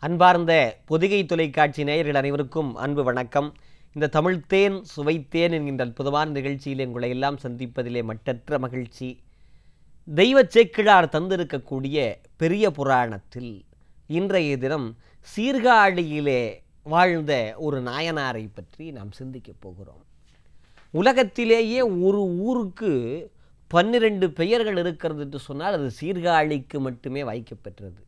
அன்பார்ந்த பொதிகை தொலைக்காட்சி நேயர்கள் அனைவருக்கும் அன்பு வணக்கம் இந்த தமிழ்த்தேன் சுவைத்தேன் என்கின்ற அற்புதமான நிகழ்ச்சியில் உங்களை எல்லாம் சந்திப்பதிலே மட்டற்ற மகிழ்ச்சி தெய்வ சேக்கிழார் தந்திருக்கக்கூடிய பெரிய புராணத்தில் இன்றைய தினம் சீர்காழியிலே வாழ்ந்த ஒரு நாயனாரை பற்றி நாம் சிந்திக்கப் போகிறோம் உலகத்திலேயே ஒரு ஊருக்கு பன்னிரண்டு பெயர்கள் இருக்கிறது என்று சொன்னால் அது சீர்காழிக்கு மட்டுமே வாய்க்கப்பெற்றது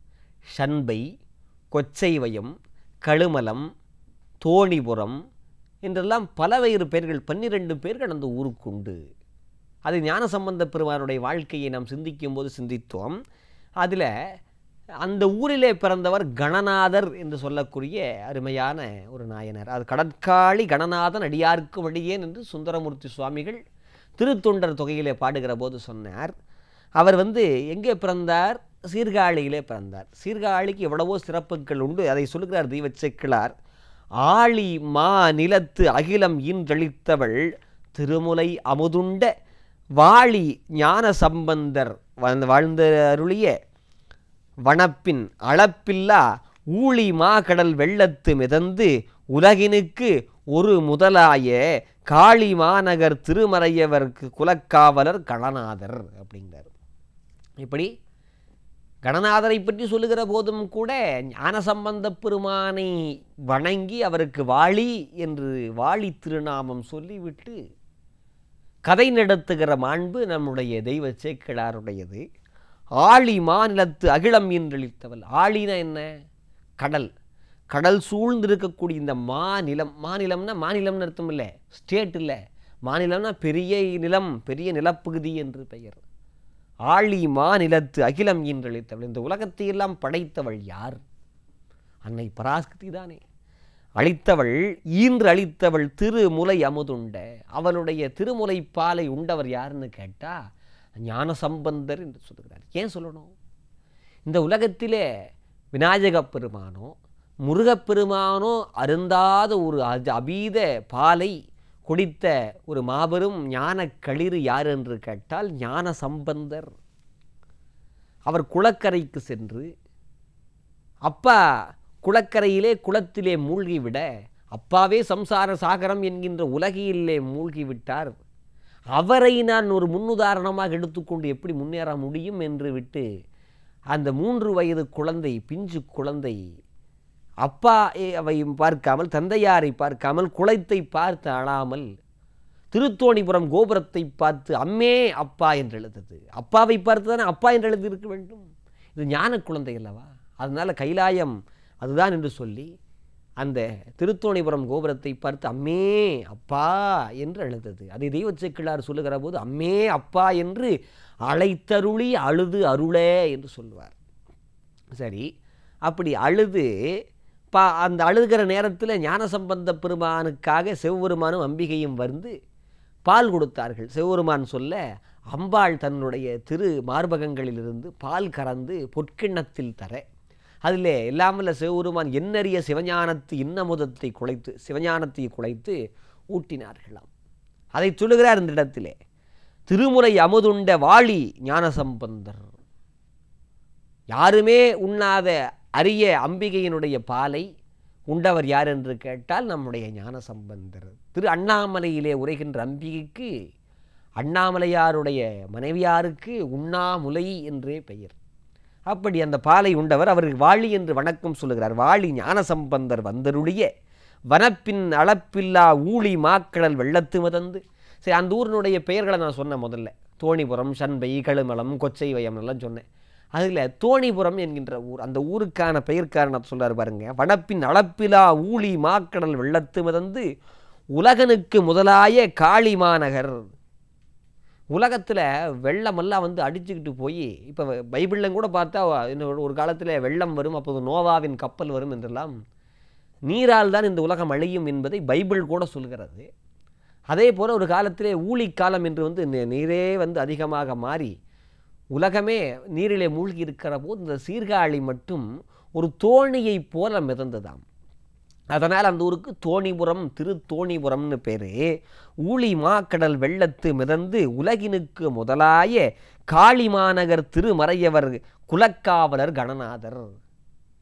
ஷண்பை கொச்சைவயம் கழுமலம் தோணிபுரம் என்றெல்லாம் பலவேறு பெயர்கள் பன்னிரண்டு பேர்கள் அந்த ஊருக்கு உண்டு அது ஞானசம்பந்த பெருமானுடைய வாழ்க்கையை நாம் சிந்திக்கும் போது சிந்தித்தோம் அதில் அந்த ஊரிலே பிறந்தவர் கணநாதர் என்று சொல்லக்கூடிய அருமையான ஒரு நாயனர் அது கடற்காளி கணநாதன் அடியார்க்கு வழியேன் என்று சுந்தரமூர்த்தி சுவாமிகள் திருத்தொண்டர் தொகையிலே பாடுகிற போது சொன்னார் அவர் வந்து எங்கே பிறந்தார் சீர்காழியிலே பிறந்தார் சீர்காழிக்கு எவ்வளவோ சிறப்புகள் உண்டு அதை சொல்லுகிறார் தெய்வச்செக்கிழார் ஆழி மா நிலத்து அகிலம் ஈன்றளித்தவள் திருமுலை அமுதுண்ட வாழி ஞான சம்பந்தர் வாழ்ந்த வாழ்ந்த அருளிய வனப்பின் அளப்பில்லா ஊழி மாகடல் வெள்ளத்து மிதந்து உலகினுக்கு ஒரு முதலாய காளி மாநகர் திருமறையவர்க்கு குலக்காவலர் கணநாதர் அப்படிங்கிறார் இப்படி கணநாதரை பற்றி சொல்லுகிற போதும் கூட ஞானசம்பந்த பெருமானை வணங்கி அவருக்கு வாழி என்று வாழி திருநாமம் சொல்லிவிட்டு கதை நடத்துகிற மாண்பு நம்முடைய தெய்வ சேக்கிழாருடையது ஆழி மாநிலத்து அகிலம் என்றளித்தவள் ஆழினா என்ன கடல் கடல் சூழ்ந்து இருக்கக்கூடிய இந்த மாநிலம் மாநிலம்னா மாநிலம்னு அர்த்தம் இல்லை ஸ்டேட் இல்லை மாநிலம்னா பெரிய நிலம் பெரிய நிலப்பகுதி என்று பெயர் ஆழி மாநிலத்து அகிலம் என்றளித்தவள் இந்த உலகத்தை எல்லாம் படைத்தவள் யார் அன்னை பராசக்தி தானே அளித்தவள் ஈன்று அளித்தவள் திருமுலை அமுதுண்ட அவளுடைய திருமுலை பாலை உண்டவர் யாருன்னு கேட்டா ஞான சம்பந்தர் என்று சொல்லுகிறார் ஏன் சொல்லணும் இந்த உலகத்திலே விநாயகப் பெருமானோ முருகப்பெருமானோ அருந்தாத ஒரு அஜ- அபீத பாலை குடித்த ஒரு மாபெரும் ஞான களிறு யார் என்று கேட்டால் ஞான சம்பந்தர் அவர் குளக்கரைக்கு சென்று அப்பா குளக்கரையிலே குளத்திலே மூழ்கிவிட அப்பாவே சம்சார சாகரம் என்கின்ற உலகிலே மூழ்கிவிட்டார் அவரை நான் ஒரு முன்னுதாரணமாக எடுத்துக்கொண்டு எப்படி முன்னேற முடியும் என்று விட்டு அந்த மூன்று வயது குழந்தை பிஞ்சு குழந்தை அப்பா அவையும் பார்க்காமல் தந்தையாரை பார்க்காமல் குளத்தை பார்த்து அழாமல் திருத்தோணிபுரம் கோபுரத்தை பார்த்து அம்மே அப்பா என்று எழுதுது அப்பாவை பார்த்து தானே அப்பா என்று எழுதியிருக்க வேண்டும் இது ஞான குழந்தை அல்லவா அதனால கைலாயம் அதுதான் என்று சொல்லி அந்த திருத்தோணிபுரம் கோபுரத்தை பார்த்து அம்மே அப்பா என்று அழுதது அதை தெய்வச்செக்கிழார் சொல்லுகிற போது அம்மே அப்பா என்று அழைத்தருளி அழுது அருளே என்று சொல்லுவார் சரி அப்படி அழுது பா அந்த அழுகிற நேரத்தில் ஞானசம்பந்த பெருமானுக்காக சிவபெருமானும் அம்பிகையும் வந்து பால் கொடுத்தார்கள் சிவபெருமான் சொல்ல அம்பாள் தன்னுடைய திரு மார்பகங்களிலிருந்து பால் கறந்து பொற்கிண்ணத்தில் தர அதில் எல்லாமல்ல சிவபெருமான் எண்ணறிய சிவஞானத்து இன்னமுதத்தை குலைத்து சிவஞானத்தை குலைத்து ஊட்டினார்களாம் அதை சொல்லுகிறார் இந்த இடத்திலே திருமுறை அமுதுண்ட வாழி ஞானசம்பந்தர் யாருமே உண்ணாத அரிய அம்பிகையினுடைய பாலை உண்டவர் யார் என்று கேட்டால் நம்முடைய ஞான சம்பந்தர் திரு அண்ணாமலையிலே உரைகின்ற அம்பிகைக்கு அண்ணாமலையாருடைய மனைவியாருக்கு உண்ணாமுலை என்றே பெயர் அப்படி அந்த பாலை உண்டவர் அவருக்கு வாழி என்று வணக்கம் சொல்லுகிறார் வாழி ஞான சம்பந்தர் வந்தருளிய வனப்பின் அளப்பில்லா ஊழி மாக்கடல் வெள்ளத்து மதந்து சரி அந்த ஊரினுடைய பெயர்களை நான் சொன்னேன் முதல்ல தோணிபுரம் சண்பை கழுமலம் கொச்சைவயம் எல்லாம் சொன்னேன் அதில் தோணிபுரம் என்கின்ற ஊர் அந்த ஊருக்கான பெயர் காரணத்தை சொல்றாரு பாருங்க வனப்பின் அளப்பிலா ஊழி மாக்கடல் வெள்ளத்து மிதந்து உலகனுக்கு முதலாய காளி மாநகர் உலகத்தில் வெள்ளமெல்லாம் வந்து அடிச்சுக்கிட்டு போய் இப்போ பைபிளில் கூட பார்த்தா இன்னும் ஒரு காலத்தில் வெள்ளம் வரும் அப்போது நோவாவின் கப்பல் வரும் என்றெல்லாம் நீரால் தான் இந்த உலகம் அழியும் என்பதை பைபிள் கூட சொல்கிறது அதே போல் ஒரு காலத்திலே ஊழிக்காலம் என்று வந்து நி- நீரே வந்து அதிகமாக மாறி உலகமே நீரிலே மூழ்கி இருக்கிற போது இந்த சீர்காழி மட்டும் ஒரு தோணியைப் போல மிதந்ததாம் அதனால் அந்த ஊருக்கு தோணிபுரம் திருத்தோணிபுரம்னு பேர் ஊழி மாக்கடல் வெள்ளத்து மிதந்து உலகினுக்கு முதலாய காளி மாநகர் திருமறையவர் குலக்காவலர் கணநாதர்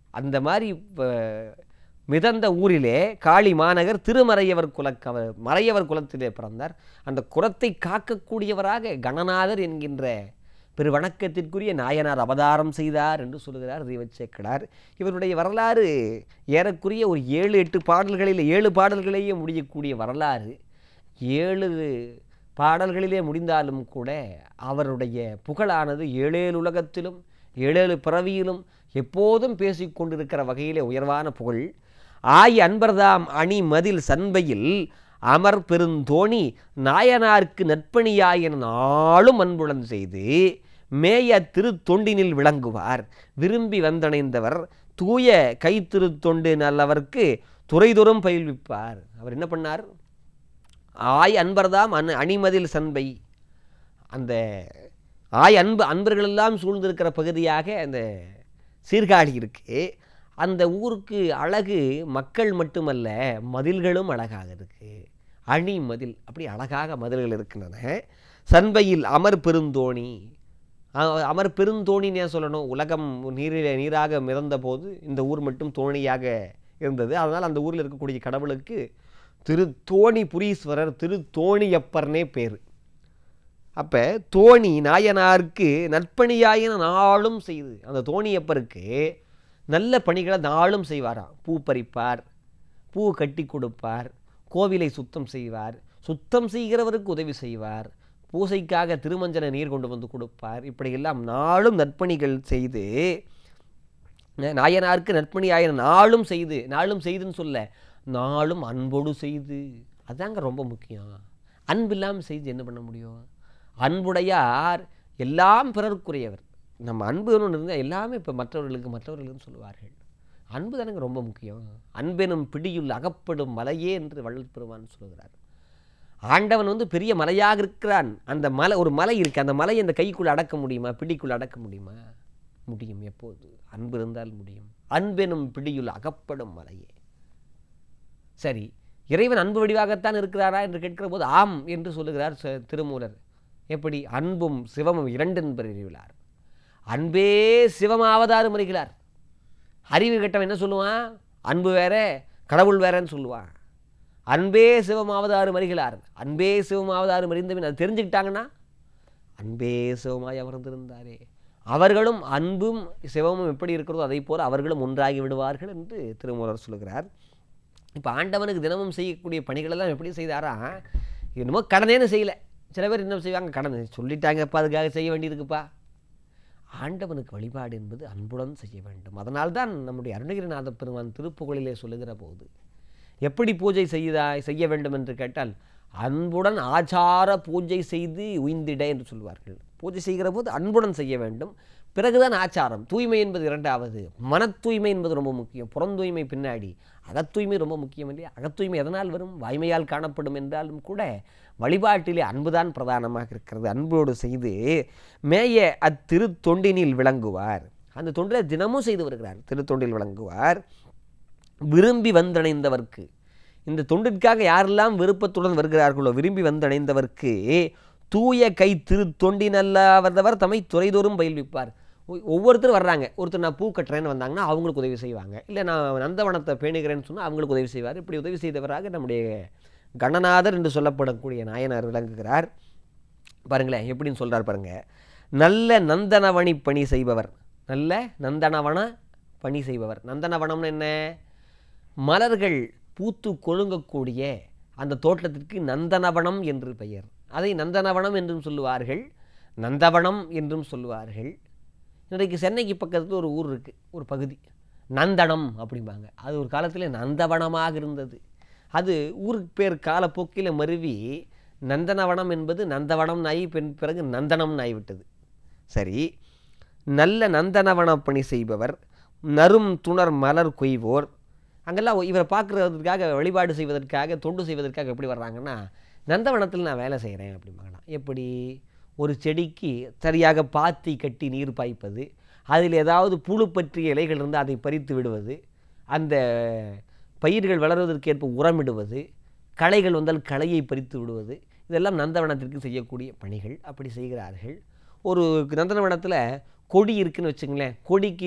அந்த மாதிரி ப- மிதந்த ஊரிலே காளி மாநகர் திருமறையவர் குலக்கவ மறையவர் குலத்திலே பிறந்தார் அந்த குலத்தை காக்கக்கூடியவராக கணநாதர் என்கின்ற பெரு வணக்கத்திற்குரிய நாயனார் அவதாரம் செய்தார் என்று சொல்லுகிறார் தெய்வச்சேக்கடார் இவருடைய வரலாறு ஏறக்குறைய ஒரு ஏழு எட்டு பாடல்களில் ஏழு பாடல்களையே முடியக்கூடிய வரலாறு ஏழு பாடல்களிலே முடிந்தாலும் கூட அவருடைய புகழானது ஏழேழு உலகத்திலும் ஏழேழு பிறவியிலும் எப்போதும் பேசிக் கொண்டிருக்கிற வகையிலே உயர்வான புகழ் ஆய் அன்பர்தாம் அணி மதில் சண்பையில் அமர் பெருந்தோணி நாயனார்க்கு நற்பணியாயின நாளும் அன்புடன் செய்து மேய திருத்தொண்டினில் விளங்குவார் விரும்பி வந்தணைந்தவர் தூய கைத்திருத்தொண்டு நல்லவர்க்கு துறைதொறும் பயில்விப்பார் அவர் என்ன பண்ணார் ஆய் அன்பர்தாம் அண் அணிமதில் சண்பை அந்த ஆய் அன்பு அன்பர்களெல்லாம் சூழ்ந்திருக்கிற பகுதியாக அந்த சீர்காழி இருக்கு அந்த ஊருக்கு அழகு மக்கள் மட்டுமல்ல மதில்களும் அழகாக இருக்கு அணி மதில் அப்படி அழகாக மதில்கள் இருக்கின்றன சண்பையில் அமர் பெருந்தோணி அ- அமர் பெருந்தோணின்னு ஏன் சொல்லணும் உலகம் நீரில் நீராக மிதந்த போது இந்த ஊர் மட்டும் தோணியாக இருந்தது அதனால் அந்த ஊரில் இருக்கக்கூடிய கடவுளுக்கு திருத்தோணி புரீஸ்வரர் திருத்தோணியப்பர்னே பேர் அப்போ தோணி நாயனாருக்கு நற்பணியாயின நாளும் செய்து அந்த தோணியப்பருக்கு நல்ல பணிகளை நாளும் செய்வாராம் பூ பறிப்பார் பூ கட்டி கொடுப்பார் கோவிலை சுத்தம் செய்வார் சுத்தம் செய்கிறவருக்கு உதவி செய்வார் பூசைக்காக திருமஞ்சன நீர் கொண்டு வந்து கொடுப்பார் இப்படியெல்லாம் நாளும் நற்பணிகள் செய்து ந- நாயனாருக்கு நற்பணியாயின நாளும் செய்து நாளும் செய்துன்னு சொல்ல நாளும் அன்போடு செய்து அதாங்க ரொம்ப முக்கியம் அன்பு இல்லாமல் செய்து என்ன பண்ண முடியும் அன்புடையார் எல்லாம் பிறருக்குரியவர் நம்ம அன்பு ஒன்று இருந்தால் எல்லாமே இப்போ மற்றவர்களுக்கு மற்றவர்களுக்கு சொல்லுவார்கள் அன்பு தானங்க ரொம்ப முக்கியம் அன்பெனும் பிடியுள் அகப்படும் மலையே என்று வள்ளல் பெருமான் சொல்லுகிறார் ஆண்டவன் வந்து பெரிய மலையாக இருக்கிறான் அந்த மலை ஒரு மலை இருக்கு அந்த மலையை அந்த கைக்குள்ள அடக்க முடியுமா பிடிக்குள்ள அடக்க முடியுமா முடியும் எப்போது அன்பு இருந்தால் முடியும் அன்பெனும் பிடியுள் அகப்படும் மலையே சரி இறைவன் அன்பு வடிவாகத்தான் இருக்கிறாரா என்று கேட்கிற போது ஆம் என்று சொல்லுகிறார் ச- திருமூலர் எப்படி அன்பும் சிவமும் இரண்டென்பர் அறிவிலார் அன்பே சிவமாவதாறு மறிகிறார் அறிவு கெட்டவன் என்ன சொல்லுவான் அன்பு வேற கடவுள் வேறன்னு சொல்லுவான் அன்பே சிவமாவதாறு மறிகிறார் அன்பே சிவமாவதாறு மறிந்தவன் அது தெரிஞ்சுக்கிட்டாங்கன்னா அன்பே சிவமாய் அமர்ந்திருந்தாரே அவர்களும் அன்பும் சிவமும் எப்படி இருக்கிறதோ அதை போல அவர்களும் ஒன்றாகி விடுவார்கள் என்று திருமூலர் சொல்லுகிறார் இப்போ ஆண்டவனுக்கு தினமும் செய்யக்கூடிய பணிகளெல்லாம் எப்படி செய்தாரா என்னமோ கடனேன்னு செய்யலை சில பேர் என்ன செய்வாங்க கடன் சொல்லிட்டாங்கப்பா அதுக்காக செய்ய வேண்டியிருக்குப்பா ஆண்டவனுக்கு வழிபாடு என்பது அன்புடன் செய்ய வேண்டும் அதனால்தான் நம்முடைய அருணகிரிநாத பெருமான் திருப்புகழிலே சொல்லுகிற போது எப்படி பூஜை செய்தா செய்ய வேண்டும் என்று கேட்டால் அன்புடன் ஆச்சார பூஜை செய்து உய்ந்திட என்று சொல்வார்கள் பூஜை செய்கிற போது அன்புடன் செய்ய வேண்டும் பிறகுதான் ஆச்சாரம் தூய்மை என்பது இரண்டாவது மன தூய்மை என்பது ரொம்ப முக்கியம் புறம் தூய்மை பின்னாடி அகத்தூய்மை ரொம்ப முக்கியம் இல்லையா அகத்தூய்மை எதனால் வரும் வாய்மையால் காணப்படும் என்றாலும் கூட வழிபாட்டிலே அன்புதான் பிரதானமாக இருக்கிறது அன்போடு செய்து மேய அத்திருத்தொண்டினில் விளங்குவார் அந்த தொண்டில் தினமும் செய்து வருகிறார் திருத்தொண்டில் விளங்குவார் விரும்பி வந்தடைந்தவர்க்கு இந்த தொண்டிற்காக யாரெல்லாம் விருப்பத்துடன் வருகிறார்களோ விரும்பி வந்தடைந்தவர்க்கு தூய கை திரு தொண்டினல்லாதவர் தம்மை துறைதோறும் பயில்விப்பார் ஒ- ஒவ்வொருத்தரும் வர்றாங்க ஒருத்தர் நான் பூ கட்டுறேன்னு வந்தாங்கன்னா அவங்களுக்கு உதவி செய்வாங்க இல்லை நான் நந்தவனத்தை பேணுகிறேன்னு சொன்னால் அவங்களுக்கு உதவி செய்வார் இப்படி உதவி செய்தவராக நம்முடைய கணநாதர் என்று சொல்லப்படக்கூடிய நாயனார் விளங்குகிறார் பாருங்களேன் எப்படின்னு சொல்றார் பாருங்க நல்ல நந்தனவனி பணி செய்பவர் நல்ல நந்தனவன பணி செய்பவர் நந்தனவனம்னு என்ன மலர்கள் பூத்து கொழுங்கக்கூடிய அந்த தோட்டத்திற்கு நந்தனவனம் என்று பெயர் அதை நந்தனவனம் என்றும் சொல்லுவார்கள் நந்தவனம் என்றும் சொல்லுவார்கள் இன்றைக்கு சென்னைக்கு பக்கத்தில் ஒரு ஊர் இருக்குது ஒரு பகுதி நந்தனம் அப்படிம்பாங்க அது ஒரு காலத்தில் நந்தவனமாக இருந்தது அது ஊருக்கு பேர் காலப்போக்கில் மருவி நந்தனவனம் என்பது நந்தவனம் நாய் பின் பிறகு நந்தனம் நாய் விட்டது சரி நல்ல நந்தனவன பணி செய்பவர் நரும் துணர் மலர் கொய்வோர் அங்கெல்லாம் இவரை பார்க்குறதுக்காக வழிபாடு செய்வதற்காக தொண்டு செய்வதற்காக எப்படி வர்றாங்கன்னா நந்தவனத்தில் நான் வேலை செய்கிறேன் அப்படிம்பாங்களாம் எப்படி ஒரு செடிக்கு சரியாக பாத்தி கட்டி நீர் பாய்ப்பது அதில் ஏதாவது புழு பற்றிய இலைகள் இருந்தால் அதை பறித்து விடுவது அந்த பயிர்கள் வளர்வதற்கேற்ப உரமிடுவது களைகள் வந்தால் களையை பறித்து விடுவது இதெல்லாம் நந்தவனத்திற்கு செய்யக்கூடிய பணிகள் அப்படி செய்கிறார்கள் ஒரு நந்தனவனத்தில் கொடி இருக்குன்னு வச்சுங்களேன் கொடிக்கு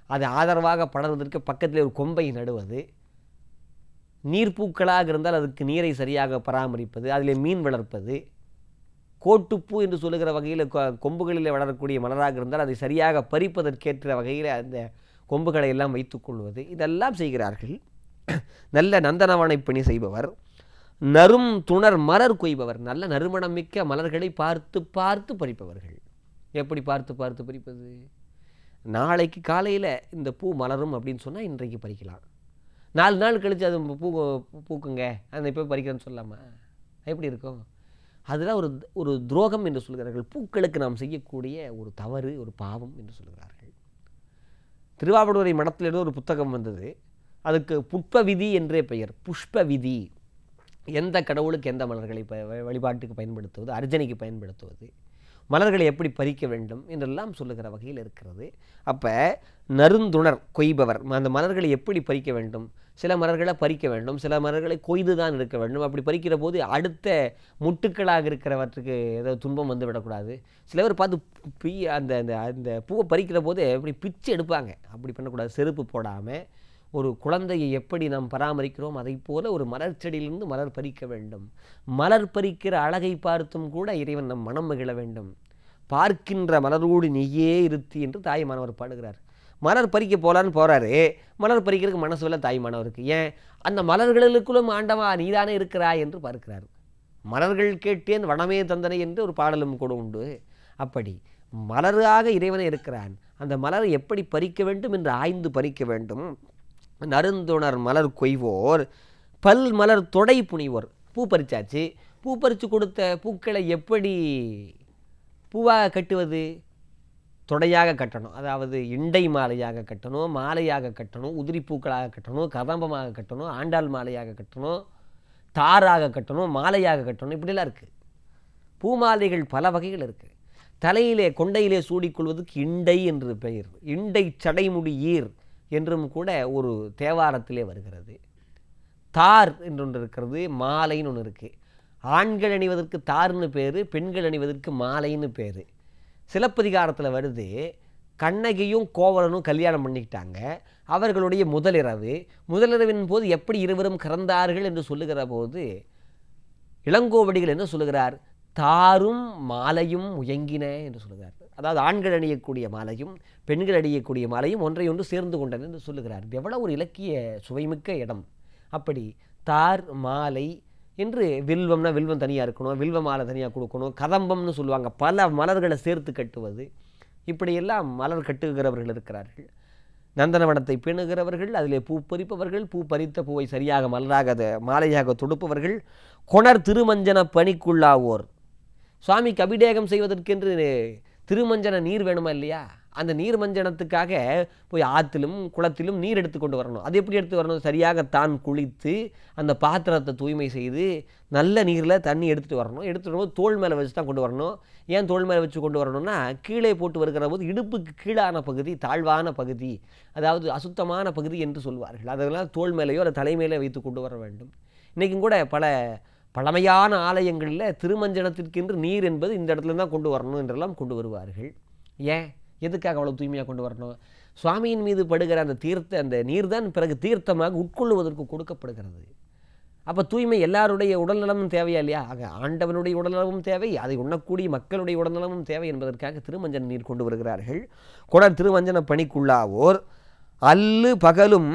அது ஆதரவாக படர்வதற்கு பக்கத்தில் ஒரு கொம்பை நடுவது நீர்ப்பூக்களாக இருந்தால் அதுக்கு நீரை சரியாக பராமரிப்பது அதில் மீன் வளர்ப்பது கோட்டுப்பூ என்று சொல்லுகிற வகையில் கொம்புகளில் வளரக்கூடிய மலராக இருந்தால் அதை சரியாக பறிப்பதற்கேற்ற வகையில் அந்த கொம்புகளை எல்லாம் வைத்துக்கொள்வது இதெல்லாம் செய்கிறார்கள் நல்ல நந்தனவனை பணி செய்பவர் நறும் துணர் மலர் கொய்பவர் நல்ல நறுமணம் மிக்க மலர்களை பார்த்து பார்த்து பறிப்பவர்கள் எப்படி பார்த்து பார்த்து பறிப்பது நாளைக்கு காலையில் இந்த பூ மலரும் அப்படின்னு சொன்னால் இன்றைக்கு பறிக்கலாம் நாலு நாள் கழித்து அது பூ பூக்குங்க அந்த இப்போ பறிக்கிறேன்னு சொல்லாமா எப்படி இருக்கும் அதெல்லாம் ஒரு ஒரு துரோகம் என்று சொல்கிறார்கள் பூக்களுக்கு நாம் செய்யக்கூடிய ஒரு தவறு ஒரு பாவம் என்று சொல்கிறார்கள் திருவாவடுதுறை மடத்திலிருந்து ஒரு புத்தகம் வந்தது அதுக்கு புஷ்ப விதி என்றே பெயர் புஷ்ப விதி எந்த கடவுளுக்கு எந்த மலர்களை ப வ- வழிபாட்டுக்கு பயன்படுத்துவது அர்ச்சனைக்கு பயன்படுத்துவது மலர்களை எப்படி பறிக்க வேண்டும் என்றெல்லாம் சொல்லுகிற வகையில் இருக்கிறது அப்போ நறுந்துணர் கொய்பவர் அந்த மலர்களை எப்படி பறிக்க வேண்டும் சில மலர்களை பறிக்க வேண்டும் சில மலர்களை கொய்து தான் இருக்க வேண்டும் அப்படி பறிக்கிற போது அடுத்த முட்டுக்களாக இருக்கிறவற்றுக்கு ஏதோ துன்பம் வந்து விடக்கூடாது சில பேர் பார்த்து பீ அந்த அந்த அந்த பூவை பறிக்கிற போது அப்படி பிச்சு எடுப்பாங்க அப்படி பண்ணக்கூடாது செருப்பு போடாமல் ஒரு குழந்தையை எப்படி நாம் பராமரிக்கிறோம் அதைப் போல ஒரு மலர் செடியிலிருந்து மலர் பறிக்க வேண்டும் மலர் பறிக்கிற அழகை பார்த்தும் கூட இறைவன் நம் மனம் மகிழ வேண்டும் பார்க்கின்ற மலரோடு நீயே இருத்தி என்று தாய்மானவர் பாடுகிறார் மலர் பறிக்க போலான்னு போறாரு மலர் பறிக்கிறதுக்கு மனசு இல்லை தாய்மானவருக்கு ஏன் அந்த மலர்களுக்குள்ளும் ஆண்டவா நீதானே இருக்கிறாய் என்று பார்க்கிறார் மலர்கள் கேட்டேன் வனமே தந்தனை என்று ஒரு பாடலும் கூட உண்டு அப்படி மலராக இறைவனே இருக்கிறான் அந்த மலரை எப்படி பறிக்க வேண்டும் என்று ஆய்ந்து பறிக்க வேண்டும் நறுந்துணர் மலர் கொய்வோர் பல் மலர் தொடை புனிவோர் பூ பறிச்சாச்சு பூ பறித்து கொடுத்த பூக்களை எப்படி பூவாக கட்டுவது தொடையாக கட்டணும் அதாவது இண்டை மாலையாக கட்டணும் மாலையாக கட்டணும் உதிரி பூக்களாக கட்டணும் கதம்பமாக கட்டணும் ஆண்டாள் மாலையாக கட்டணும் தாராக கட்டணும் மாலையாக கட்டணும் இப்படிலாம் இருக்குது பூமாலைகள் பல வகைகள் இருக்குது தலையிலே கொண்டையிலே சூடிக்கொள்வதற்கு இண்டை என்று பெயர் இண்டை சடைமுடி ஈர் என்றும் கூட ஒரு தேவாரத்திலே வருகிறது தார் என்று ஒன்று இருக்கிறது மாலைன்னு ஒன்று இருக்குது ஆண்கள் அணிவதற்கு தார்னு பேர் பெண்கள் அணிவதற்கு மாலைன்னு பேர் சிலப்பதிகாரத்தில் வருது கண்ணகியும் கோவலனும் கல்யாணம் பண்ணிக்கிட்டாங்க அவர்களுடைய முதலிரவு முதலிரவின் போது எப்படி இருவரும் கறந்தார்கள் என்று சொல்லுகிற போது இளங்கோவடிகள் என்ன சொல்லுகிறார் தாரும் மாலையும் முயங்கின என்று சொல்லுகிறார் அதாவது ஆண்கள் அணியக்கூடிய மாலையும் பெண்கள் அணியக்கூடிய மாலையும் ஒன்றை ஒன்று சேர்ந்து கொண்டன என்று சொல்லுகிறார் இது எவ்வளவு ஒரு இலக்கிய சுவைமிக்க இடம் அப்படி தார் மாலை என்று வில்வம்னா வில்வம் தனியாக இருக்கணும் வில்வ மாலை தனியாக கொடுக்கணும் கதம்பம்னு சொல்லுவாங்க பல மலர்களை சேர்த்து கட்டுவது இப்படியெல்லாம் மலர் கட்டுகிறவர்கள் இருக்கிறார்கள் நந்தனவனத்தை பேணுகிறவர்கள் அதிலே பூ பறிப்பவர்கள் பூ பறித்த பூவை சரியாக மலராக அதை மாலையாக தொடுப்பவர்கள் கொணர் திருமஞ்சன பணிக்குள்ளாவோர் சுவாமிக்கு அபிடேகம் செய்வதற்கென்று திருமஞ்சன நீர் வேணுமா இல்லையா அந்த நீர் மஞ்சனத்துக்காக போய் ஆற்றிலும் குளத்திலும் நீர் எடுத்து கொண்டு வரணும் அது எப்படி எடுத்து வரணும் சரியாக தான் குளித்து அந்த பாத்திரத்தை தூய்மை செய்து நல்ல நீரில் தண்ணி எடுத்துகிட்டு வரணும் எடுத்துகிட்டு வரும்போது தோல் மேலே வச்சு தான் கொண்டு வரணும் ஏன் தோல் மேலே வச்சு கொண்டு வரணும்னா கீழே போட்டு வருகிற போது இடுப்புக்கு கீழான பகுதி தாழ்வான பகுதி அதாவது அசுத்தமான பகுதி என்று சொல்வார்கள் அதெல்லாம் தோல் மேலேயோ அல்லது தலைமையிலே வைத்து கொண்டு வர வேண்டும் இன்றைக்கும் கூட பல பழமையான ஆலயங்களில் திருமஞ்சனத்திற்கென்று நீர் என்பது இந்த இடத்துல தான் கொண்டு வரணும் என்றெல்லாம் கொண்டு வருவார்கள் ஏன் எதுக்காக அவ்வளோ தூய்மையாக கொண்டு வரணும் சுவாமியின் மீது படுகிற அந்த தீர்த்த அந்த நீர் தான் பிறகு தீர்த்தமாக உட்கொள்வதற்கு கொடுக்கப்படுகிறது அப்போ தூய்மை எல்லாருடைய உடல்நலமும் தேவையா இல்லையா ஆக ஆண்டவனுடைய உடல்நலமும் தேவை அதை உண்ணக்கூடிய மக்களுடைய உடல்நலமும் தேவை என்பதற்காக திருமஞ்சன நீர் கொண்டு வருகிறார்கள் குடர் திருமஞ்சன பணிக்குள்ளாவோர் அல்லு பகலும்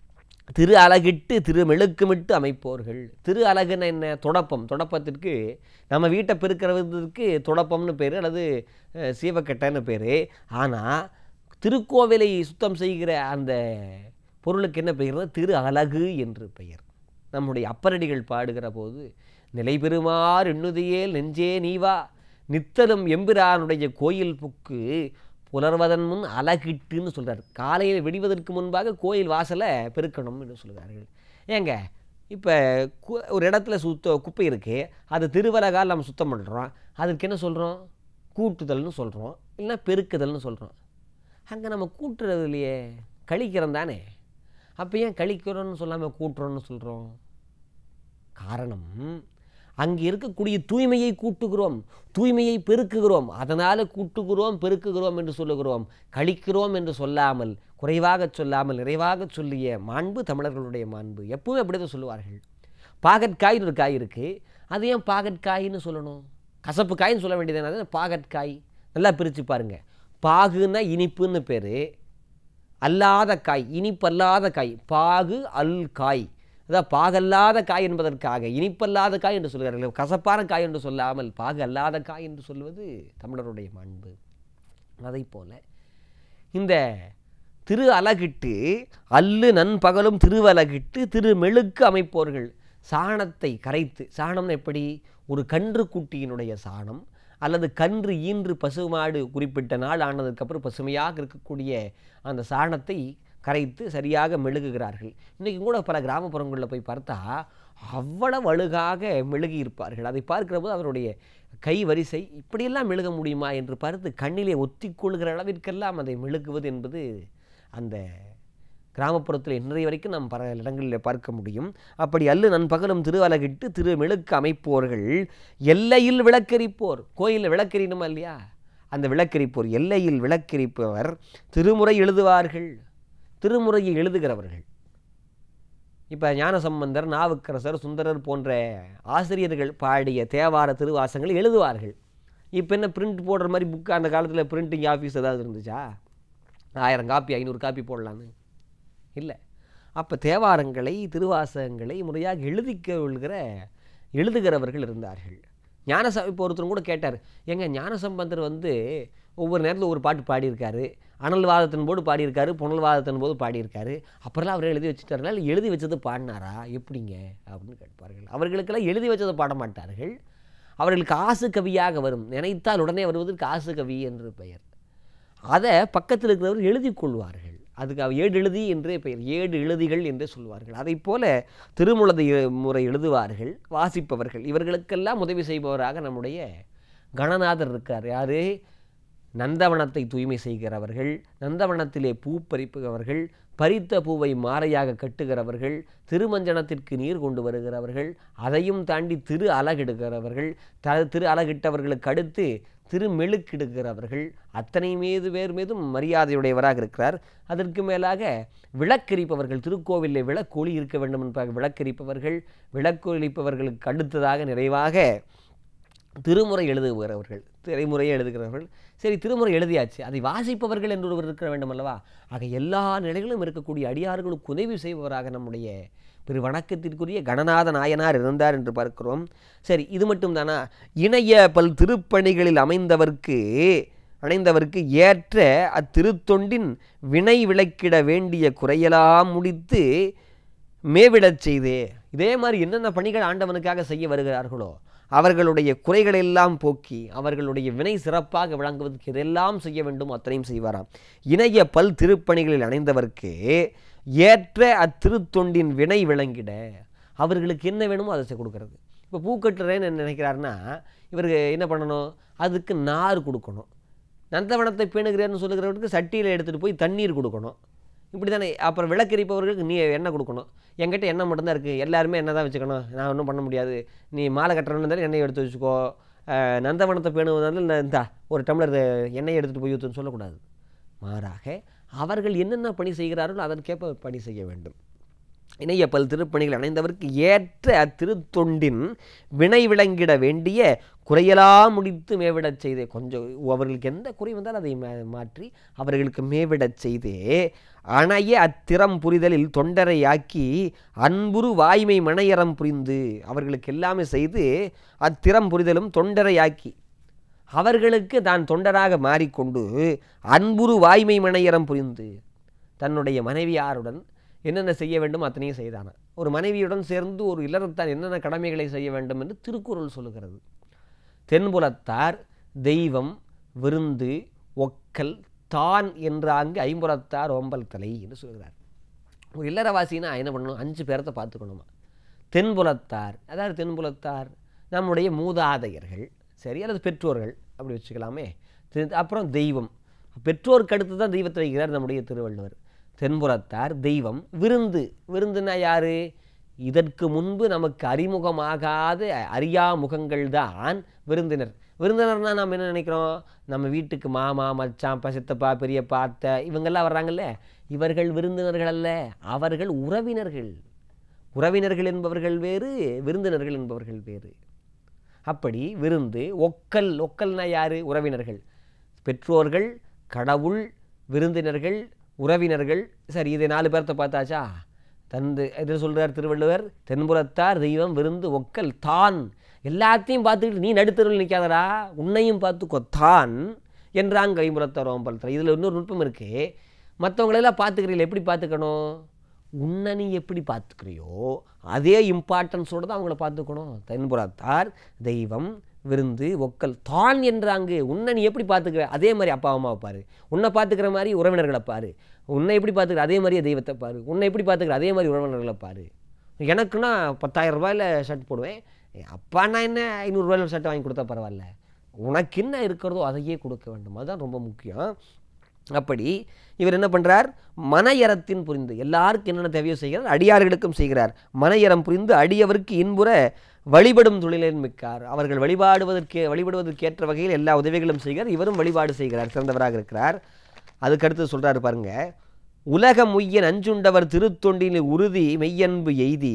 திரு அழகிட்டு திரு மெழுக்குமிட்டு அமைப்போர்கள் திரு அழகுன்னா என்ன தொடப்பம் தொடப்பத்திற்கு நம்ம வீட்டை பெருக்கிறதுக்கு தொடப்பம்னு பேர் அல்லது அஹ், சீவக்கட்டைன்னு பேர் ஆனால் திருக்கோவிலை சுத்தம் செய்கிற அந்த பொருளுக்கு என்ன பெயர் திரு அழகு என்று பெயர் நம்முடைய அப்பரடிகள் பாடுகிற போது நிலை பெறுமாறு எண்ணுதியேல் நெஞ்சே நீவா நித்தலும் எம்பிரானுடைய கோயில் புக்கு புலர்வதன் முன் அழகிட்டுன்னு சொல்றார் காலையில் விடிவதற்கு முன்பாக கோயில் வாசலை பெருக்கணும் என்று சொல்கிறார்கள் ஏங்க இப்போ ஒரு இடத்துல சுத்த குப்பை இருக்குது அது திருவலகால் நம்ம சுத்தம் பண்ணுறோம் அதுக்கு என்ன சொல்கிறோம் கூட்டுதல்னு சொல்கிறோம் இல்லைன்னா பெருக்குதல்னு சொல்கிறோம் அங்கே நம்ம கூட்டுறது இல்லையே கழிக்கிறோம் தானே அப்போ ஏன் கழிக்கிறோன்னு சொல்லாமல் கூட்டுறோன்னு சொல்கிறோம் காரணம் அங்கே இருக்கக்கூடிய தூய்மையை கூட்டுகிறோம் தூய்மையை பெருக்குகிறோம் அதனால் கூட்டுகிறோம் பெருக்குகிறோம் என்று சொல்லுகிறோம் கழிக்கிறோம் என்று சொல்லாமல் குறைவாக சொல்லாமல் நிறைவாக சொல்லிய மாண்பு தமிழர்களுடைய மாண்பு எப்பவுமே அப்படி தான் சொல்லுவார்கள் பாகற்காய்னு ஒரு காய் இருக்குது அது ஏன் பாகற்காய்னு சொல்லணும் கசப்பு காய்னு சொல்ல வேண்டியது என்ன பாகற்காய் நல்லா பிரித்து பாருங்க பாகுன்னா இனிப்புன்னு பேர் அல்லாத காய் இனிப்பல்லாத காய் பாகு அல் காய் அதான் பாகல்லாத காய் என்பதற்காக இனிப்பல்லாத காய் என்று சொல்கிறார்கள் கசப்பான காய் என்று சொல்லாமல் பாகு அல்லாத காய் என்று சொல்வது தமிழருடைய மாண்பு அதை போல இந்த திரு அலகிட்டு அல்லு நண்பகலும் திருவலகிட்டு திரு மெழுக்கு அமைப்போர்கள் சாணத்தை கரைத்து சாணம்னு எப்படி ஒரு கன்று குட்டியினுடைய சாணம் அல்லது கன்று ஈன்று பசுமாடு குறிப்பிட்ட நாள் ஆனதுக்கப்புறம் பசுமையாக இருக்கக்கூடிய அந்த சாணத்தை கரைத்து சரியாக மெழுகுகிறார்கள் இன்றைக்கி கூட பல கிராமப்புறங்களில் போய் பார்த்தா அவ்வளவு அழுகாக மெழுகி இருப்பார்கள் அதை பார்க்கிற போது அவருடைய கை வரிசை இப்படியெல்லாம் மெழுக முடியுமா என்று பார்த்து கண்ணிலே ஒத்திக்கொள்கிற அளவிற்கெல்லாம் அதை மெழுகுவது என்பது அந்த கிராமப்புறத்தில் இன்றைய வரைக்கும் நாம் பல இடங்களில் பார்க்க முடியும் அப்படி அல்லு நண்பகலும் திருவலகிட்டு திரு மெழுக்கு அமைப்போர்கள் எல்லையில் விளக்கரிப்போர் கோயிலில் விளக்கறிணுமா இல்லையா அந்த விளக்கரிப்போர் எல்லையில் விளக்கரிப்பவர் திருமுறை எழுதுவார்கள் திருமுறையை எழுதுகிறவர்கள் இப்போ ஞானசம்பந்தர் நாவுக்கரசர் சுந்தரர் போன்ற ஆசிரியர்கள் பாடிய தேவார திருவாசங்களை எழுதுவார்கள் இப்போ என்ன பிரிண்ட் போடுற மாதிரி புக்கு அந்த காலத்தில் பிரிண்டிங் ஆஃபீஸ் ஏதாவது இருந்துச்சா ஆயிரம் காப்பி ஐநூறு காப்பி போடலான்னு இல்லை அப்போ தேவாரங்களை திருவாசகங்களை முறையாக எழுதிக்க கொள்கிற எழுதுகிறவர்கள் இருந்தார்கள் ஞானச இப்போ ஒருத்தர் கூட கேட்டார் எங்க ஞானசம்பந்தர் வந்து ஒவ்வொரு நேரத்தில் ஒரு பாட்டு பாடியிருக்காரு அனல் வாதத்தின் போது பாடியிருக்காரு புனல் வாதத்தின் போது பாடியிருக்காரு அப்புறம்லாம் அவர் எழுதி வச்சுட்டாருனா இல்லை எழுதி வச்சது பாடினாரா எப்படிங்க அப்படின்னு கேட்பார்கள் அவர்களுக்கெல்லாம் எழுதி வச்சதை பாட மாட்டார்கள் அவர்களுக்கு ஆசு கவியாக வரும் நினைத்தால் உடனே வருவதற்கு ஆசு கவி என்று பெயர் அதை பக்கத்தில் இருக்கிறவர் எழுதி கொள்வார்கள் அதுக்கு அவ ஏடு எழுதி என்றே பெயர் ஏடு எழுதிகள் என்றே சொல்வார்கள் அதை போல திருமுலதை முறை எழுதுவார்கள் வாசிப்பவர்கள் இவர்களுக்கெல்லாம் உதவி செய்பவராக நம்முடைய கணநாதர் இருக்கார் யாரு நந்தவனத்தை தூய்மை செய்கிறவர்கள் நந்தவனத்திலே பூ பறிப்புகிறவர்கள் பறித்த பூவை மாறையாக கட்டுகிறவர்கள் திருமஞ்சனத்திற்கு நீர் கொண்டு வருகிறவர்கள் அதையும் தாண்டி திரு அலகிடுகிறவர்கள் த திரு அலகிட்டவர்களுக்கு அடுத்து திருமெழுக்கிடுகிறவர்கள் அத்தனை மீது பேர் மீதும் மரியாதையுடையவராக இருக்கிறார் அதற்கு மேலாக விளக்கரிப்பவர்கள் திருக்கோவிலில் விளக்கொளி இருக்க வேண்டும் என்பதாக விளக்கரிப்பவர்கள் விளக்கொளிப்பவர்களுக்கு அடுத்ததாக நிறைவாக திருமுறை எழுதுகிறவர்கள் திரைமுறையை எழுதுகிறவர்கள் சரி திருமுறை எழுதியாச்சு அதை வாசிப்பவர்கள் என்று ஒருவர் இருக்க வேண்டும் அல்லவா ஆக எல்லா நிலைகளிலும் இருக்கக்கூடிய அடியார்களுக்கு உதவி செய்பவராக நம்முடைய பெரு வணக்கத்திற்குரிய கணநாத நாயனார் இருந்தார் என்று பார்க்கிறோம் சரி இது மட்டும் தானா இணைய பல் திருப்பணிகளில் அமைந்தவர்க்கு அணைந்தவர்க்கு ஏற்ற அத்திருத்தொண்டின் வினை விளக்கிட வேண்டிய குறையெல்லாம் முடித்து மேவிடச் செய்தே இதே மாதிரி என்னென்ன பணிகள் ஆண்டவனுக்காக செய்ய வருகிறார்களோ அவர்களுடைய குறைகளெல்லாம் போக்கி அவர்களுடைய வினை சிறப்பாக விளங்குவதற்கு எதெல்லாம் செய்ய வேண்டும் அத்தனையும் செய்வாராம் இணைய பல் திருப்பணிகளில் அணைந்தவர்க்கு ஏற்ற அத்திருத்தொண்டின் வினை விளங்கிட அவர்களுக்கு என்ன வேணுமோ அதை கொடுக்கறது இப்போ பூக்கட்டுறேன்னு என்ன நினைக்கிறாருன்னா இவருக்கு என்ன பண்ணணும் அதுக்கு நார் கொடுக்கணும் நந்தவனத்தை பேணுகிறேன்னு சொல்லுகிறவருக்கு சட்டியில் எடுத்துகிட்டு போய் தண்ணீர் கொடுக்கணும் இப்படி தானே அப்புறம் விளக்கரிப்பவர்களுக்கு நீ எண்ணெய் கொடுக்கணும் என்கிட்ட எண்ணெய் மட்டும்தான் இருக்குது எல்லாருமே எண்ணெய் தான் வச்சுக்கணும் நான் ஒன்றும் பண்ண முடியாது நீ மாலை கட்டுறன்னு இருந்தாலும் எண்ணெய் எடுத்து வச்சுக்கோ அஹ், நந்தவனத்தை பேணுவதாலும் இந்த ஒரு டம்ளர் எண்ணெய் எடுத்துகிட்டு போய் ஊற்றுன்னு சொல்லக்கூடாது மாறாக அவர்கள் என்னென்ன பணி செய்கிறார்களோ அதற்கேற்ப பணி செய்ய வேண்டும் இணைய பல் திருப்பணிகள் அணைந்தவருக்கு ஏற்ற அத்திருத்தொண்டின் வினை விளங்கிட வேண்டிய குறையெல்லாம் முடித்து மேவிடச் செய்தே கொஞ்சம் அவர்களுக்கு எந்த குறை வந்தாலும் அதை மா- மாற்றி அவர்களுக்கு மேவிடச் செய்தே அணைய அத்திறம் புரிதலில் தொண்டரையாக்கி அன்புரு வாய்மை மனையறம் புரிந்து அவர்களுக்கு எல்லாமே செய்து அத்திறம் புரிதலும் தொண்டரையாக்கி அவர்களுக்கு தான் தொண்டராக மாறிக்கொண்டு அன்புரு வாய்மை மனையறம் புரிந்து தன்னுடைய மனைவியாருடன் என்னென்ன செய்ய வேண்டும் அத்தனையும் செய்தானாம் ஒரு மனைவியுடன் சேர்ந்து ஒரு இல்லறத்தான் என்னென்ன கடமைகளை செய்ய வேண்டும் என்று திருக்குறள் சொல்லுகிறது தென்புலத்தார் தெய்வம் விருந்து ஒக்கல் தான் என்றாங்கு ஐம்புலத்தார் ஓம்பல் தலை என்று சொல்கிறார் ஒரு இல்லறவாசினா என்ன பண்ணணும் அஞ்சு பேரத்தை பார்த்துக்கணுமா தென்புலத்தார் அதாவது தென்புலத்தார் நம்முடைய மூதாதையர்கள் சரி அல்லது பெற்றோர்கள் அப்படி வச்சுக்கலாமே தெ- அப்புறம் தெய்வம் பெற்றோருக்கு அடுத்து தான் தெய்வத்தை வைக்கிறார் நம்முடைய திருவள்ளுவர் தென்புலத்தார் தெய்வம் விருந்து விருந்துனா யாரு இதற்கு முன்பு நமக்கு அறிமுகமாகாத அறியா முகங்கள் தான் விருந்தினர் விருந்தினர்னா நாம் என்ன நினைக்கிறோம் நம்ம வீட்டுக்கு மாமா மச்சான் அப்பா சித்தப்பா பெரியப்பா அத்தை இவங்கெல்லாம் வர்றாங்கல்ல இவர்கள் விருந்தினர்கள் அல்ல அவர்கள் உறவினர்கள் உறவினர்கள் என்பவர்கள் வேறு விருந்தினர்கள் என்பவர்கள் வேறு அப்படி விருந்து ஒக்கல் ஒக்கல்னா யாரு உறவினர்கள் பெற்றோர்கள் கடவுள் விருந்தினர்கள் உறவினர்கள் சரி இதை நாலு பேர்த்த பார்த்தாச்சா தந்து எதில் சொல்றார் திருவள்ளுவர் தென்புறத்தார் தெய்வம் விருந்து ஒக்கல் தான் எல்லாத்தையும் பார்த்துக்கிட்டு நீ நடுத்தருவில் நிற்காதடா உன்னையும் பார்த்துக்கோ தான் என்றாங்க கைமுறத்தார் ஓம்பலத்தில் இதில் இன்னொரு நுட்பம் இருக்கு மற்றவங்களெல்லாம் பார்த்துக்கிறீங்களா எப்படி பார்த்துக்கணும் உன்னை நீ எப்படி பார்த்துக்கிறியோ அதே இம்பார்ட்டன்ஸோடு தான் அவங்கள பார்த்துக்கணும் தென்புறத்தார் தெய்வம் விருந்து ஒக்கல் தான் என்றாங்க உன்னை நீ எப்படி பார்த்துக்கிற அதே மாதிரி அப்பா அம்மாவை பாரு உன்னை பார்த்துக்கிற மாதிரி உறவினர்களை பாரு உன்னை எப்படி பார்த்துக்கிற அதே மாதிரியே தெய்வத்தை பாரு உன்னை எப்படி பார்த்துக்கிற அதே மாதிரி உறவினர்களை பாரு எனக்குன்னா பத்தாயிரம் ரூபாயில் ஷர்ட் போடுவேன் என் அப்பான்னா என்ன ஐநூறுரூவாயில் ஷர்ட் வாங்கி கொடுத்தா பரவாயில்ல உனக்கு என்ன இருக்கிறதோ அதையே கொடுக்க வேண்டும் அதுதான் ரொம்ப முக்கியம் அப்படி இவர் என்ன பண்றார் மனையறத்தின் புரிந்து எல்லாருக்கும் என்னென்ன தேவையோ செய்கிறார் அடியார்களுக்கும் செய்கிறார் மனையறம் புரிந்து அடியவருக்கு இன்புற வழிபடும் தொழிலில் மிக்கார் அவர்கள் வழிபாடுவதற்கு வழிபடுவதற்கேற்ற வகையில் எல்லா உதவிகளும் செய்கிறார் இவரும் வழிபாடு செய்கிறார் சிறந்தவராக இருக்கிறார் அதுக்கடுத்து சொல்றாரு பாருங்க உலகம் உய்ய நஞ்சுண்டவர் திருத்தொண்டில் உறுதி மெய்யன்பு எய்தி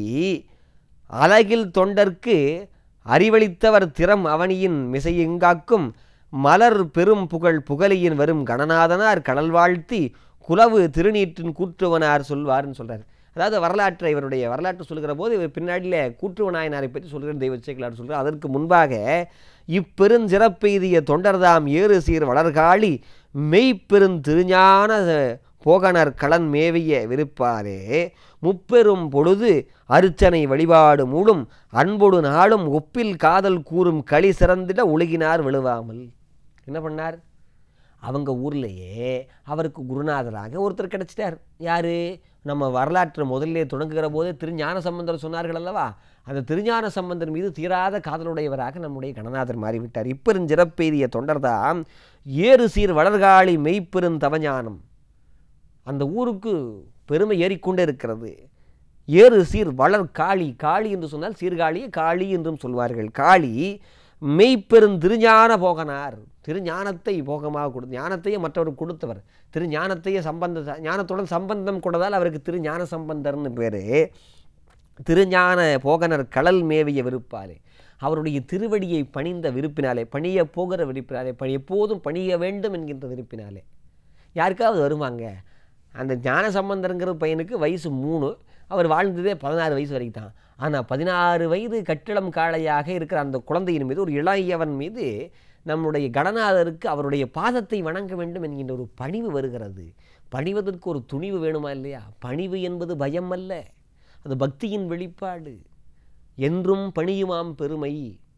அழகில் தொண்டர்க்கு அறிவளித்தவர் திறம் அவனியின் மிசையெங்காக்கும் மலர் பெரும் புகழ் புகழியின் வரும் கணநாதனார் கடல் வாழ்த்தி குலவு திருநீற்றின் கூற்றுவனார் சொல்வார்னு சொல்றார் அதாவது வரலாற்றை இவருடைய வரலாற்று சொல்கிற போது இவர் பின்னாடியில் கூற்றுவனாயனாரை பற்றி சொல்கிற தெய்வ சேக்கலார் சொல்கிறார் அதற்கு முன்பாக இப்பெருஞ்சிறப்பெய்திய தொண்டர்தாம் ஏறு சீர் வளர்காளி மெய்ப்பெருந் திருஞான போகனர் களன் மேவிய விருப்பாரே முப்பெரும் பொழுது அர்ச்சனை வழிபாடு மூடும் அன்பொடு நாளும் ஒப்பில் காதல் கூறும் களி சிறந்திட ஒழுகினார் விழுவாமல் என்ன பண்ணார் அவங்க ஊர்லேயே அவருக்கு குருநாதராக ஒருத்தர் கிடைச்சிட்டார் யாரு நம்ம வரலாற்று முதல்ல தொடங்குகிற போதே திருஞான சம்பந்தர் சொன்னார்கள் அல்லவா அந்த திருஞான சம்பந்தர் மீது தீராத காதலுடையவராக நம்முடைய கணநாதர் மாறிவிட்டார் இப்பெருஞ்சிறப்பெய்திய தொண்டர்தாம் ஏறு சீர் வளர்காளி மெய்ப்பெருந் தவஞானம் அந்த ஊருக்கு பெருமை ஏறிக்கொண்டே இருக்கிறது ஏறு சீர் வளர் காளி காளி என்று சொன்னால் சீர்காழியை காளி என்றும் சொல்வார்கள் காளி மெய்ப்பெரும் திருஞான போகனார் திருஞானத்தை போகமாக கொடு ஞானத்தையே மற்றவருக்கு கொடுத்தவர் திருஞானத்தையே சம்பந்த ஞானத்துடன் சம்பந்தம் கொண்டதால் அவருக்கு திருஞான சம்பந்தர்னு பேர் திருஞான போகனர் கடல் மேவிய விருப்பாலே அவருடைய திருவடியை பணிந்த விருப்பினாலே பணிய போகிற விருப்பினாலே பணி எப்போதும் பணிய வேண்டும் என்கின்ற விருப்பினாலே யாருக்காவது வருவாங்க அந்த ஞான சம்பந்தருங்கிற பையனுக்கு வயசு மூணு அவர் வாழ்ந்ததே பதினாறு வயசு வரைக்கும் தான் ஆனால் பதினாறு வயது கட்டிடம் காளையாக இருக்கிற அந்த குழந்தையின் மீது ஒரு இளையவன் மீது நம்முடைய கடநாதருக்கு அவருடைய பாதத்தை வணங்க வேண்டும் என்கின்ற ஒரு பணிவு வருகிறது பணிவதற்கு ஒரு துணிவு வேணுமா இல்லையா பணிவு என்பது பயம் அல்ல அது பக்தியின் வெளிப்பாடு என்றும் பணியுமாம் பெருமை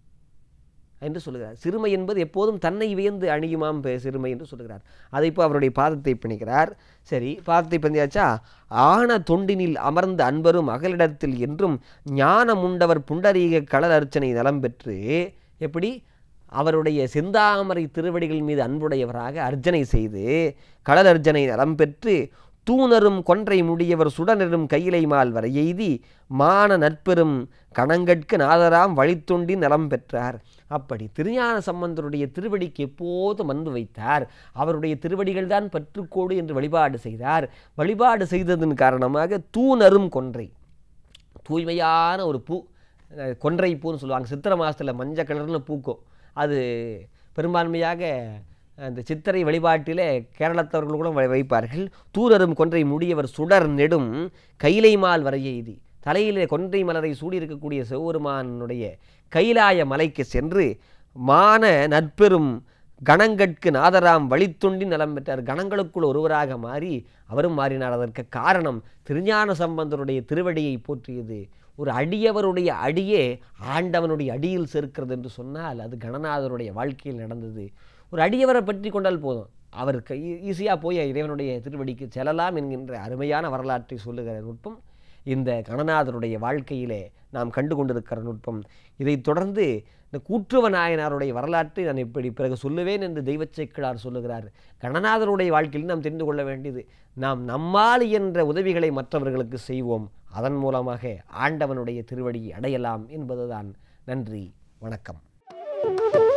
என்று சொல்லுகிறார் சிறுமை என்பது எப்போதும் தன்னை வியந்து அணியுமாம் பெ- சிறுமை என்று சொல்லுகிறார் அதை இப்போ அவருடைய பாதத்தை பிணிக்கிறார் சரி பாதத்தை பந்தியாச்சா ஆன தொண்டினில் அமர்ந்த அன்பரும் அகலிடத்தில் என்றும் ஞானமுண்டவர் புண்டரீக கடல் அர்ச்சனை நலம் பெற்று எப்படி அவருடைய செந்தாமரை திருவடிகள் மீது அன்புடையவராக அர்ச்சனை செய்து கடல் அர்ச்சனை நலம் பெற்று தூணரும் கொன்றை முடியவர் சுடனரும் கையிலை மால் வரை எய்தி மான நட்பெரும் கணங்கட்கு நாதராம் வழித்தொண்டி நலம் பெற்றார் அப்படி திருஞான சம்பந்தருடைய திருவடிக்கு எப்போதும் அன்பு வைத்தார் அவருடைய திருவடிகள் தான் பற்றுக்கோடு என்று வழிபாடு செய்தார் வழிபாடு செய்ததன் காரணமாக தூணரும் கொன்றை தூய்மையான ஒரு பூ அஹ் கொன்றை பூன்னு சொல்லுவாங்க சித்திரை மாதத்தில் மஞ்சள் கலர்னு பூக்கும் அது பெரும்பான்மையாக அந்த சித்திரை வழிபாட்டிலே கேரளத்தவர்கள் கூட வை- வைப்பார்கள் தூரரும் கொன்றை முடியவர் சுடர் நெடும் கைலை மால் வரை எய்தி தலையிலே கொன்றை மலரை சூடியிருக்கக்கூடிய சிவபெருமானுடைய கைலாய மலைக்கு சென்று மான நட்பெரும் கணங்கட்கு நாதராம் வழித்துண்டி நலம் பெற்றார் கணங்களுக்குள் ஒருவராக மாறி அவரும் மாறினார் அதற்கு காரணம் திருஞான சம்பந்தருடைய திருவடியை போற்றியது ஒரு அடியவருடைய அடியே ஆண்டவனுடைய அடியில் சேர்க்கிறது என்று சொன்னால் அது கணநாதருடைய வாழ்க்கையில் நடந்தது ஒரு அடியவரை பற்றி கொண்டால் போதும் அவர் கை ஈஸியாக போய் இறைவனுடைய திருவடிக்கு செல்லலாம் என்கின்ற அருமையான வரலாற்றை சொல்லுகிற நுட்பம் இந்த கணநாதருடைய வாழ்க்கையிலே நாம் கண்டு கொண்டிருக்கிற நுட்பம் இதைத் தொடர்ந்து இந்த கூற்றுவ நாயனாருடைய வரலாற்றை நான் இப்படி பிறகு சொல்லுவேன் என்று தெய்வச் சேக்கிழார் சொல்லுகிறார் கணநாதருடைய வாழ்க்கையில் நாம் தெரிந்து கொள்ள வேண்டியது நாம் நம்மால் என்ற உதவிகளை மற்றவர்களுக்கு செய்வோம் அதன் மூலமாக ஆண்டவனுடைய திருவடியை அடையலாம் என்பதுதான் நன்றி வணக்கம்